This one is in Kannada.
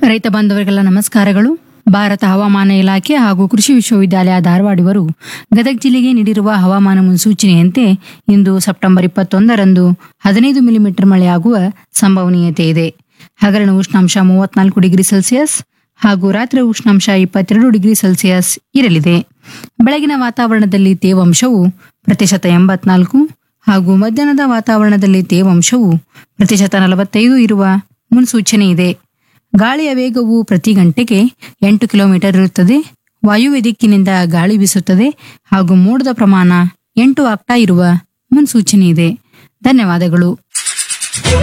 ರೈತ ಬಾಂಧವರಿಗೆಲ್ಲ ನಮಸ್ಕಾರಗಳು ಭಾರತ ಹವಾಮಾನ ಇಲಾಖೆ ಹಾಗೂ ಕೃಷಿ ವಿಶ್ವವಿದ್ಯಾಲಯ ಧಾರವಾಡ ಇವರು ಗದಗ ಜಿಲ್ಲೆಗೆ ನೀಡಿರುವ ಹವಾಮಾನ ಮುನ್ಸೂಚನೆಯಂತೆ ಇಂದು ಸೆಪ್ಟೆಂಬರ್ ಇಪ್ಪತ್ತೊಂದರಂದು ಹದಿನೈದು ಮಿಲಿಮೀಟರ್ ಮಳೆಯಾಗುವ ಸಂಭವನೀಯತೆ ಇದೆ ಹಗರಣ ಉಷ್ಣಾಂಶ ಮೂವತ್ನಾಲ್ಕು ಡಿಗ್ರಿ ಸೆಲ್ಸಿಯಸ್ ಹಾಗೂ ರಾತ್ರಿ ಉಷ್ಣಾಂಶ ಇಪ್ಪತ್ತೆರಡು ಡಿಗ್ರಿ ಸೆಲ್ಸಿಯಸ್ ಇರಲಿದೆ ಬೆಳಗಿನ ವಾತಾವರಣದಲ್ಲಿ ತೇವಾಂಶವು ಪ್ರತಿಶತ ಎಂಬತ್ನಾಲ್ಕು ಹಾಗೂ ಮಧ್ಯಾಹ್ನದ ವಾತಾವರಣದಲ್ಲಿ ತೇವಾಂಶವು ಪ್ರತಿಶತ ನಲವತ್ತೈದು ಇರುವ ಮುನ್ಸೂಚನೆ ಇದೆ ಗಾಳಿಯ ವೇಗವು ಪ್ರತಿ ಗಂಟೆಗೆ ಎಂಟು ಕಿಲೋಮೀಟರ್ ಇರುತ್ತದೆ ವಾಯುವ್ಯ ದಿಕ್ಕಿನಿಂದ ಗಾಳಿ ಬೀಸುತ್ತದೆ ಹಾಗೂ ಮೋಡದ ಪ್ರಮಾಣ ಎಂಟು ಆಗ್ತಾ ಇರುವ ಮುನ್ಸೂಚನೆ ಇದೆ ಧನ್ಯವಾದಗಳು